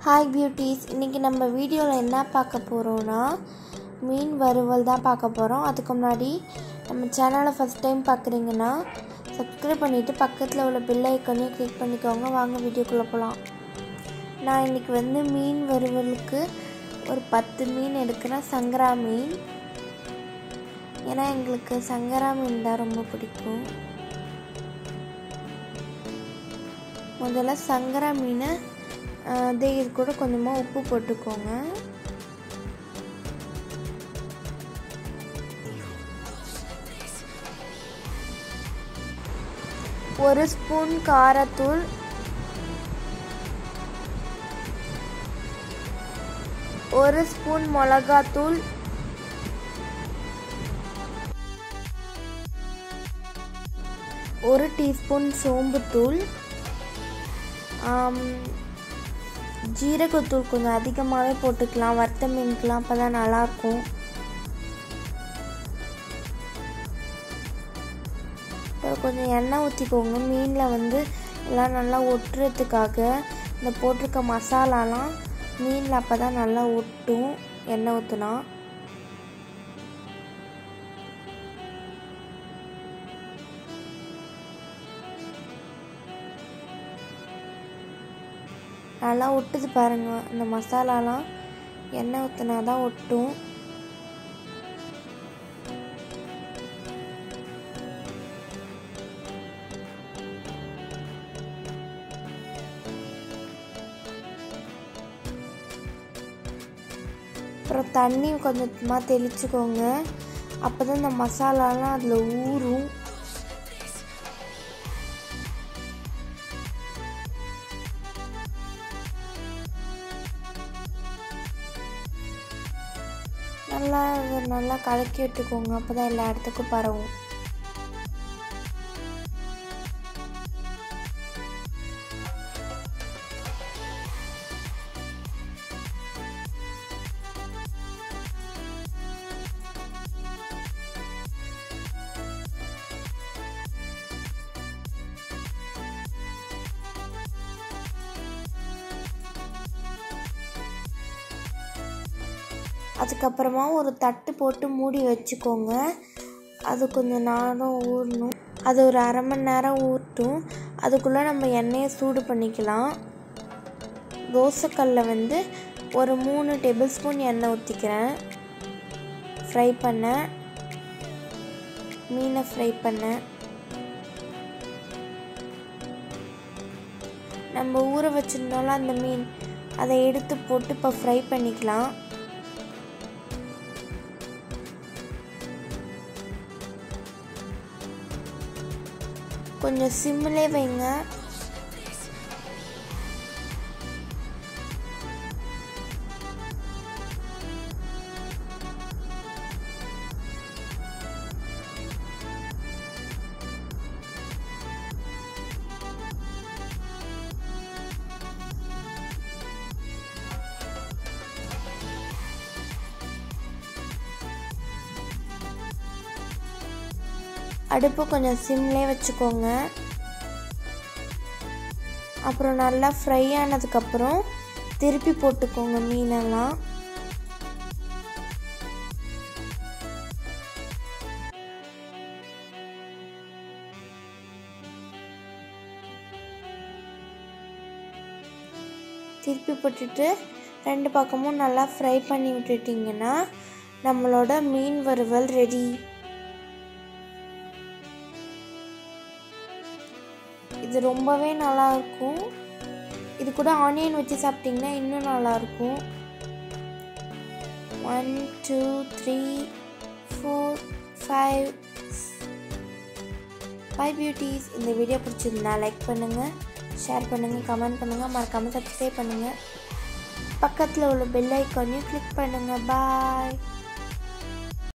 hi beauties இன்றைக்கி நம்ம வீடியோவில் என்ன பார்க்க போகிறோன்னா மீன் வறுவல் தான் பார்க்க போகிறோம் அதுக்கு முன்னாடி நம்ம சேனலை ஃபஸ்ட் டைம் பார்க்குறீங்கன்னா சப்ஸ்கிரைப் பண்ணிவிட்டு பக்கத்தில் உள்ள பெல் ஐக்கனையும் கிளிக் பண்ணிக்கோங்க வாங்க வீடியோக்குள்ளே போகலாம் நான் இன்றைக்கி வந்து மீன் வறுவலுக்கு ஒரு பத்து மீன் எடுக்கிறேன் சங்கரா மீன் ஏன்னா எங்களுக்கு சங்கரா மீன் தான் ரொம்ப பிடிக்கும் முதல்ல சங்கரா மீனை அதே இது கூட கொஞ்சமாக உப்பு போட்டுக்கோங்க ஒரு ஸ்பூன் காரத்தூள் ஒரு ஸ்பூன் மிளகாத்தூள் ஒரு டீஸ்பூன் சோம்புத்தூள் ஜீரகத்தூள் கொஞ்சம் அதிகமாகவே போட்டுக்கலாம் வறுத்த மீனுக்கெலாம் அப்போ தான் நல்லாயிருக்கும் கொஞ்சம் எண்ணெய் ஊற்றிக்கோங்க மீனில் வந்து எல்லாம் நல்லா ஒட்டுறதுக்காக இந்த போட்டிருக்க மசாலாலாம் மீனில் அப்போ தான் நல்லா ஒட்டும் எண்ணெய் ஊற்றுனா நல்லா ஒட்டுது பாருங்கள் இந்த மசாலாலாம் எண்ணெய் ஊற்றினா தான் ஒட்டும் அப்புறம் தண்ணி கொஞ்சமாக தெளிச்சுக்கோங்க அப்போ தான் இந்த மசாலாலாம் அதில் ஊறும் நல்லா நல்லா கலக்கி விட்டுக்கோங்க அப்போ தான் எல்லா இடத்துக்கும் பரவும் அதுக்கப்புறமா ஒரு தட்டு போட்டு மூடி வச்சுக்கோங்க அது கொஞ்சம் நேரம் ஊறணும் அது ஒரு அரை மணி நேரம் ஊறட்டும் அதுக்குள்ளே நம்ம எண்ணெயை சூடு பண்ணிக்கலாம் தோசைக்கல்லில் வந்து ஒரு மூணு டேபிள் ஸ்பூன் எண்ணெய் ஊற்றிக்கிறேன் ஃப்ரை பண்ண மீனை ஃப்ரை பண்ண நம்ம ஊற வச்சுருந்தோம்ல அந்த மீன் அதை எடுத்து போட்டு இப்போ ஃப்ரை பண்ணிக்கலாம் கொஞ்சம் சிம்மிலே வைங்க அடுப்பு கொஞ்சம் சிம்லே வச்சுக்கோங்க அப்புறம் நல்லா ஃப்ரை ஆனதுக்கப்புறம் திருப்பி போட்டுக்கோங்க மீனெல்லாம் திருப்பி போட்டுட்டு ரெண்டு பக்கமும் நல்லா ஃப்ரை பண்ணி விட்டுட்டிங்கன்னா நம்மளோட மீன் வறுவல் ரெடி இது ரொம்பவே நல்லா இருக்கும் இது கூட ஆனியன் வச்சு சாப்பிட்டிங்கன்னா இன்னும் நல்லாயிருக்கும் one two three four five five beauties இந்த வீடியோ பிடிச்சிருந்தா லைக் பண்ணுங்கள் ஷேர் பண்ணுங்கள் கமெண்ட் பண்ணுங்கள் மறக்காமல் சப்ஸ்கிரைப் பண்ணுங்கள் பக்கத்தில் உள்ள பெல் ஐக்கானையும் கிளிக் பண்ணுங்கள் பாய்